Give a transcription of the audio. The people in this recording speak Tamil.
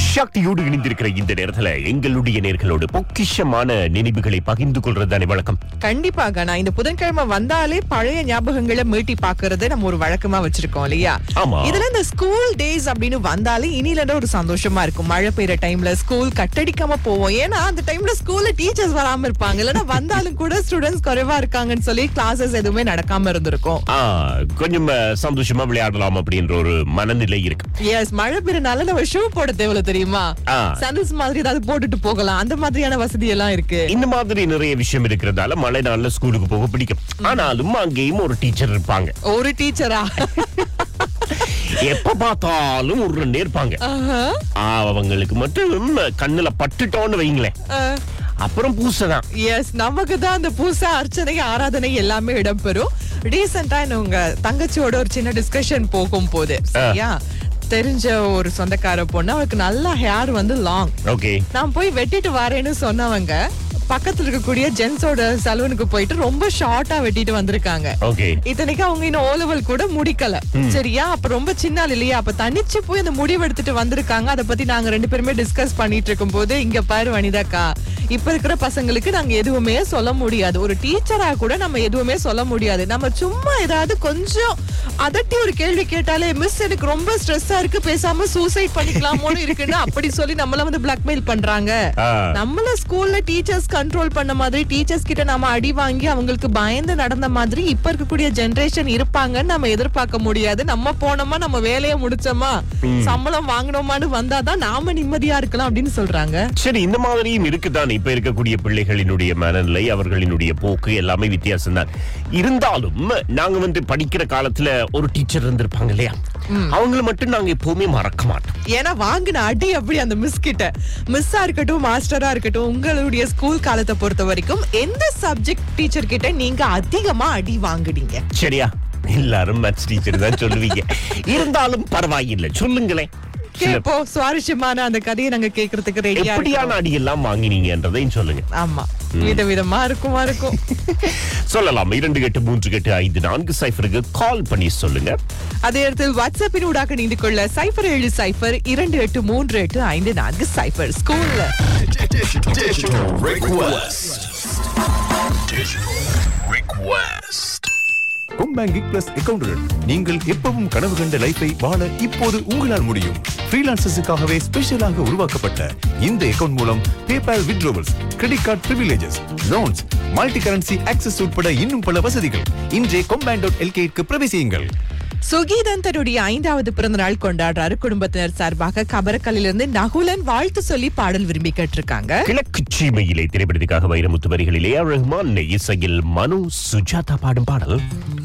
சக்தியோடு இணைந்திருக்கிற இந்த நேரத்துல எங்களுடைய நேர்களோடு பொக்கிஷமான நினைவுகளை பகிர்ந்து கொள்றது தானே வழக்கம் கண்டிப்பாக நான் இந்த புதன்கிழமை வந்தாலே பழைய ஞாபகங்களை மீட்டி பாக்குறது நம்ம ஒரு வழக்கமா வச்சிருக்கோம் இல்லையா ஆமா. இதுல இந்த ஸ்கூல் டேஸ் அப்படின்னு வந்தாலே இனில இருந்து ஒரு சந்தோஷமா இருக்கும் மழை பெய்யற டைம்ல ஸ்கூல் கட்டடிக்காம போவோம் ஏன்னா அந்த டைம்ல ஸ்கூல்ல டீச்சர்ஸ் வராம இருப்பாங்க இல்லைன்னா வந்தாலும் கூட ஸ்டூடெண்ட்ஸ் குறைவா இருக்காங்கன்னு சொல்லி கிளாஸஸ் எதுவுமே நடக்காம இருந்திருக்கும் ஆ, கொஞ்சம் அஹ், சந்தோஷமா விளையாடலாம் அப்படின்ற ஒரு மனநிலை இருக்கு எஸ் மழை பெய்யறனால நம்ம ஷூ போட தேவையில்ல தெரியுமா ஆ. சாண்டல்ஸ் மாதிரி ஏதாவது போட்டுட்டு போகலாம் அந்த மாதிரியான வசதி எல்லாம் இருக்கு இந்த மாதிரி நிறைய விஷயம் இருக்கிறதால மழை நாள்ல ஸ்கூலுக்கு போக பிடிக்கும் ஆனாலும் அங்கேயும் ஒரு டீச்சர் இருப்பாங்க ஒரு டீச்சரா எப்ப பார்த்தாலும் ஒரு ரெண்டு இருப்பாங்க ஆ, அவங்களுக்கு மட்டும் கண்ணுல பட்டுட்டோன்னு வைங்களேன் அப்புறம் பூசதான் எஸ் நமக்கு தான் அந்த பூசை அர்ச்சனை ஆராதனை எல்லாமே இடம்பெறும் ரீசெண்டா உங்க தங்கச்சியோட ஒரு சின்ன டிஸ்கஷன் போகும் போது சரியா தெரிஞ்ச ஒரு சொந்தக்கார பொண்ணு அவளுக்கு நல்ல ஹேர் வந்து லாங் ஓகே நான் போய் வெட்டிட்டு வரேன்னு சொன்னவங்க பக்கத்துல இருக்கக்கூடிய ஜென்ஸோட சலூனுக்கு போயிட்டு ரொம்ப ஷார்ட்டா வெட்டிட்டு வந்திருக்காங்க ஓகே இத்தனைக்கு அவங்க இன்னும் ஓ லெவல் கூட முடிக்கல சரியா அப்ப ரொம்ப சின்ன ஆள் இல்லையா அப்ப தனிச்சு போய் அந்த முடிவு எடுத்துட்டு வந்திருக்காங்க அத பத்தி நாங்க ரெண்டு பேருமே டிஸ்கஸ் பண்ணிட்டு இருக்கும் போது இங்க பாரு வனிதாக்கா இப்ப இருக்கிற பசங்களுக்கு நாங்க எதுவுமே சொல்ல முடியாது ஒரு டீச்சரா கூட நம்ம எதுவுமே சொல்ல முடியாது நம்ம சும்மா ஏதாவது கொஞ்சம் அதட்டி ஒரு கேள்வி கேட்டாலே மிஸ் எனக்கு ரொம்ப ஸ்ட்ரெஸ்ஸா இருக்கு பேசாம சூசைட் பண்ணிக்கலாமோன்னு இருக்குன்னு அப்படி சொல்லி நம்மள வந்து பிளாக்மெயில் பண்றாங்க ஆ. நம்மள ஸ்கூல்ல டீச்சர்ஸ் கண்ட்ரோல் பண்ண மாதிரி டீச்சர்ஸ் கிட்ட நாம அடி வாங்கி அவங்களுக்கு பயந்து நடந்த மாதிரி இப்ப இருக்கக்கூடிய ஜெனரேஷன் இருப்பாங்கன்னு நம்ம எதிர்பார்க்க முடியாது நம்ம போனோமா நம்ம வேலையை முடிச்சோமா சம்பளம் வாங்கினோமான்னு வந்தாதான் நாம நிம்மதியா இருக்கலாம் அப்படின்னு சொல்றாங்க சரி இந்த மாதிரியும் இருக்குதான் இப்ப இருக்கக்கூடிய பிள்ளைகளினுடைய மனநிலை அவர்களினுடைய போக்கு எல்லாமே வித்தியாசம் தான் இருந்தாலும் நாங்க வந்து படிக்கிற காலத்துல ஒரு டீச்சர் இருந்திருப்பாங்க இல்லையா அவங்கள மட்டும் நாங்க எப்பவுமே மறக்க மாட்டோம் ஏன்னா வாங்கின அடி அப்படி அந்த மிஸ் கிட்ட மிஸ்ஸா இருக்கட்டும் மாஸ்டரா இருக்கட்டும் உங்களுடைய ஸ்கூல் காலத்தை பொறுத்த வரைக்கும் எந்த சப்ஜெக்ட் டீச்சர் கிட்ட நீங்க அதிகமா அடி வாங்குனீங்க சரியா எல்லாரும் மேத்ஸ் டீச்சர் தான் சொல்லுவீங்க இருந்தாலும் பரவாயில்லை சொல்லுங்களேன் சில கேப்போ சுவாரஸ்யமான அந்த கதையை நாங்க கேக்குறதுக்கு ரெடியா எப்படியான அடி எல்லாம் வாங்கினீங்கன்றதையும் சொல்லுங்க ஆமா விதவிதமா இருக்குமா இருக்கும் சொல்லலாம் இரண்டு எட்டு மூன்று எட்டு ஐந்து நான்கு சைஃபருக்கு கால் பண்ணி சொல்லுங்க அதே இடத்தில் வாட்ஸ்அப்பின் ஊடாக நீந்து கொள்ள சைபர் ஏழு சைபர் இரண்டு எட்டு மூன்று எட்டு ஐந்து நான்கு சைபர் ஸ்கூல்ல Digital request. Digital request. கொம்பேங்கிக் பிளஸ் அக்கவுண்டுடன் நீங்கள் எப்பவும் கனவு கண்ட லைஃபை வாழ இப்போது உங்களால் முடியும் ஃப்ரீலான்சர்ஸுக்காகவே ஸ்பெஷலாக உருவாக்கப்பட்ட இந்த அக்கவுண்ட் மூலம் PayPal withdrawals credit card privileges loans multi currency access உட்பட இன்னும் பல வசதிகள் இன்றே கொம்பேன் டாட் எல்கேக்கு பிரவேசியுங்கள் சுகீதன் தன்னுடைய ஐந்தாவது பிறந்த நாள் கொண்டாடுறாரு குடும்பத்தினர் சார்பாக கபரக்கல்லிலிருந்து நகுலன் வாழ்த்து சொல்லி பாடல் விரும்பி கேட்டிருக்காங்க கிழக்கு சீமையிலே திரைப்படத்துக்காக வைரமுத்து வரிகளிலே ரஹ்மான் இசையில் மனு சுஜாதா பாடும் பாடல்